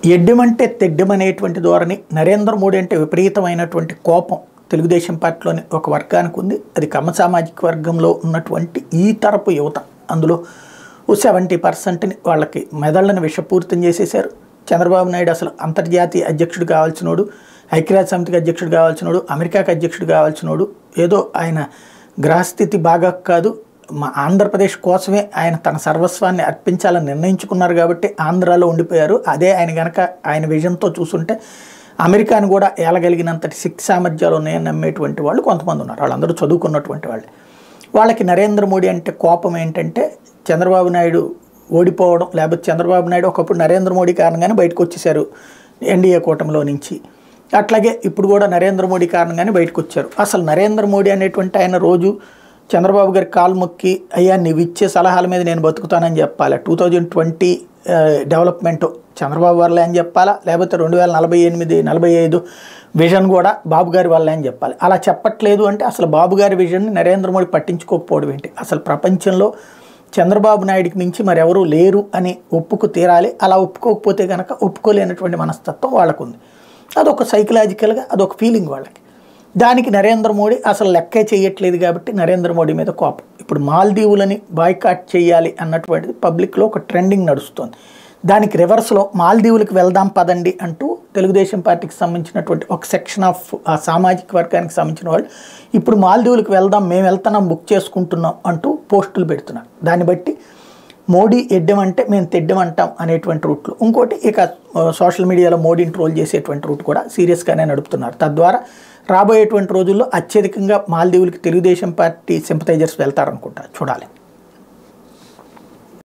ఎడ్డమంటే తెడ్డమనేటువంటి ధోరణి నరేంద్ర మోడీ అంటే విపరీతమైనటువంటి కోపం తెలుగుదేశం పార్టీలోని ఒక వర్గానికి ఉంది అది కమ్మ సామాజిక వర్గంలో ఉన్నటువంటి ఈ తరపు యువత అందులో సెవెంటీ పర్సెంట్ని వాళ్ళకి మెదళ్ళని విషపూరితం చేసేశారు చంద్రబాబు నాయుడు అసలు అంతర్జాతీయ అధ్యక్షుడు కావాల్సినోడు ఐక్యరాజ్య సమితికి అధ్యక్షుడు కావాల్సినోడు అమెరికాకి అధ్యక్షుడు కావాల్సినోడు ఏదో ఆయన గ్రహస్థితి బాగా కాదు మా ఆంధ్రప్రదేశ్ కోసమే ఆయన తన సర్వస్వాన్ని అర్పించాలని నిర్ణయించుకున్నారు కాబట్టి ఆంధ్రాలో ఉండిపోయారు అదే ఆయన గనక ఆయన విజన్తో చూసుంటే అమెరికాను కూడా ఏలగలిగినంతటి శక్తి సామర్థ్యాలు ఉన్నాయని నమ్మేటువంటి వాళ్ళు కొంతమంది ఉన్నారు వాళ్ళందరూ చదువుకున్నటువంటి వాళ్ళు వాళ్ళకి నరేంద్ర మోడీ అంటే కోపం ఏంటంటే చంద్రబాబు నాయుడు ఓడిపోవడం లేకపోతే చంద్రబాబు నాయుడు ఒకప్పుడు నరేంద్ర మోడీ కారణంగానే బయటకు వచ్చేసారు ఎన్డీఏ కూటమిలో నుంచి అట్లాగే ఇప్పుడు కూడా నరేంద్ర మోడీ కారణంగానే బయటకు వచ్చారు అసలు నరేంద్ర మోడీ అనేటువంటి ఆయన రోజు చంద్రబాబు గారి కాలు మొక్కి అయ్యా నీవు ఇచ్చే సలహాల మీద నేను బతుకుతానని చెప్పాలి two thousand twenty development Chandrababu వల్లే అని చెప్పాలా లేకపోతే రెండు వేల నలభై ఎనిమిది నలభై ఐదు విజన్ కూడా బాబు గారి వల్లే అని చెప్పాలి అలా చెప్పట్లేదు అంటే అసలు బాబు గారి విజన్ని నరేంద్ర మోడీ పట్టించుకోకపోవడం ఏంటి అసలు ప్రపంచంలో చంద్రబాబు నాయుడికి మించి మరెవరూ లేరు అని ఒప్పుకు తీరాలి అలా ఒప్పుకోకపోతే కనుక ఒప్పుకోలేనటువంటి మనస్తత్వం వాళ్ళకుంది అదొక సైకలాజికల్గా అదొక ఫీలింగ్ వాళ్ళకి దానికి నరేంద్ర మోడీ అసలు లెక్కే చేయట్లేదు కాబట్టి నరేంద్ర మోడీ మీద కోపం ఇప్పుడు మాల్దీవులని బాయ్కాట్ చేయాలి అన్నటువంటిది పబ్లిక్లో ఒక ట్రెండింగ్ నడుస్తుంది దానికి రివర్స్లో మాల్దీవులకు వెళ్దాం పదండి అంటూ తెలుగుదేశం పార్టీకి సంబంధించినటువంటి ఒక సెక్షన్ ఆఫ్ ఆ సామాజిక వర్గానికి సంబంధించిన వాళ్ళు ఇప్పుడు మాల్దీవులకు వెళ్దాం మేము వెళ్తున్నాం బుక్ చేసుకుంటున్నాం అంటూ పోస్టులు పెడుతున్నారు దాన్ని బట్టి మోడీ ఎడ్డమంటే మేము తెడ్డమంటాం అనేటువంటి రూట్లో ఇంకోటి ఇక సోషల్ మీడియాలో మోడీని ట్రోల్ చేసేటువంటి రూట్ కూడా సీరియస్గానే నడుపుతున్నారు తద్వారా రాబోయేటువంటి రోజుల్లో అత్యధికంగా మాల్దీవులకి తెలుగుదేశం పార్టీ సింపతైజర్స్ వెళ్తారనుకుంటా చూడాలి